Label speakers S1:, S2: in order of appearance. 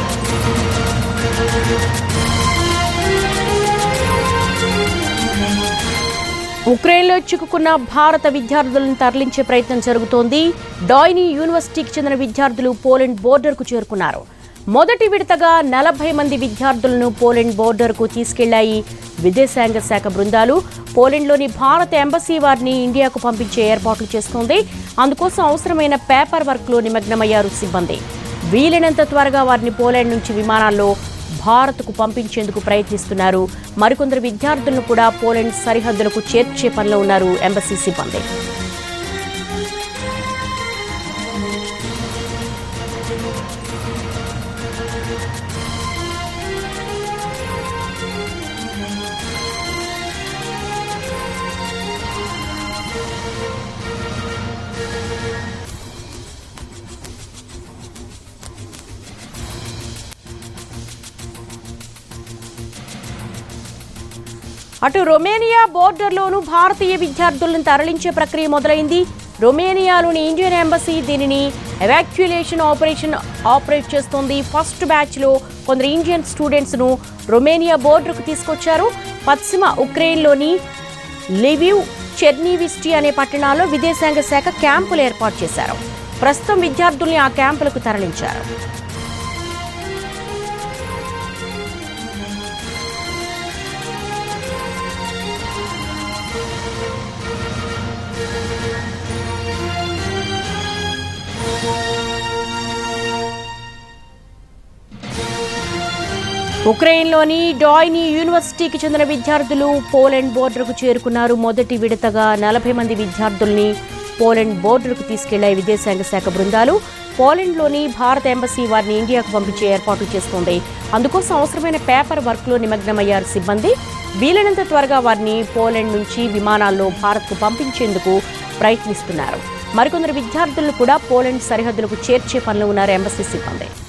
S1: ఉక్రెయిన్లో చిక్కుకున్న భారత విద్యార్థులను తరలించే ప్రయత్నం జరుగుతోంది డాయిని యూనివర్సిటీకి చెందిన విద్యార్థులు పోలెండ్ బోర్డర్కు చేరుకున్నారు మొదటి విడతగా నలభై మంది విద్యార్థులను పోలెండ్ బోర్డర్కు తీసుకెళ్లాయి విదేశాంగ శాఖ బృందాలు పోలెండ్లోని భారత ఎంబసీ వారిని ఇండియాకు పంపించే ఏర్పాట్లు చేస్తోంది అందుకోసం అవసరమైన పేపర్ వర్క్లో నిమగ్నమయ్యారు సిబ్బంది వీలైనంత త్వరగా వారిని పోలాండ్ నుంచి విమానాల్లో భారత్కు పంపించేందుకు ప్రయత్నిస్తున్నారు మరికొందరు విద్యార్థులను కూడా పోలాండ్ సరిహద్దులకు చేర్చే పనిలో ఉన్నారు ఎంబసీ సిబ్బంది అటు రొమేనియా బోర్డర్లోనూ భారతీయ విద్యార్థులను తరలించే ప్రక్రియ మొదలైంది రొమేనియాలోని ఇండియన్ ఎంబసీ దీనిని ఎవాక్యులేషన్ ఆపరేషన్ ఆపరేట్ చేస్తోంది ఫస్ట్ బ్యాచ్లో కొందరు ఇండియన్ స్టూడెంట్స్ను రొమేనియా బోర్డర్కు తీసుకొచ్చారు పశ్చిమ ఉక్రెయిన్లోని లివివ్ చెర్నీవిస్టీ అనే పట్టణాల్లో విదేశాంగ శాఖ క్యాంపులు ఏర్పాటు చేశారు ప్రస్తుతం విద్యార్థుల్ని ఆ క్యాంపులకు తరలించారు ఉక్రెయిన్లోని డాయిని యూనివర్సిటీకి చెందిన విద్యార్థులు పోలెండ్ బోర్డర్కు చేరుకున్నారు మొదటి విడతగా నలభై మంది విద్యార్థుల్ని పోలెండ్ బోర్డర్కు తీసుకెళ్లాయి విదేశాంగ శాఖ బృందాలు పోలెండ్లోని భారత ఎంబసీ వారిని ఇండియాకు పంపించే ఏర్పాట్లు చేస్తోంది అందుకోసం అవసరమైన పేపర్ వర్క్లో నిమగ్నమయ్యారు సిబ్బంది వీలైనంత త్వరగా వారిని పోలెండ్ నుంచి విమానాల్లో భారత్కు పంపించేందుకు ప్రయత్నిస్తున్నారు మరికొందరు విద్యార్థులను కూడా పోలెండ్ సరిహద్దులకు చేర్చే పనిలో ఉన్నారు ఎంబసీ సిబ్బంది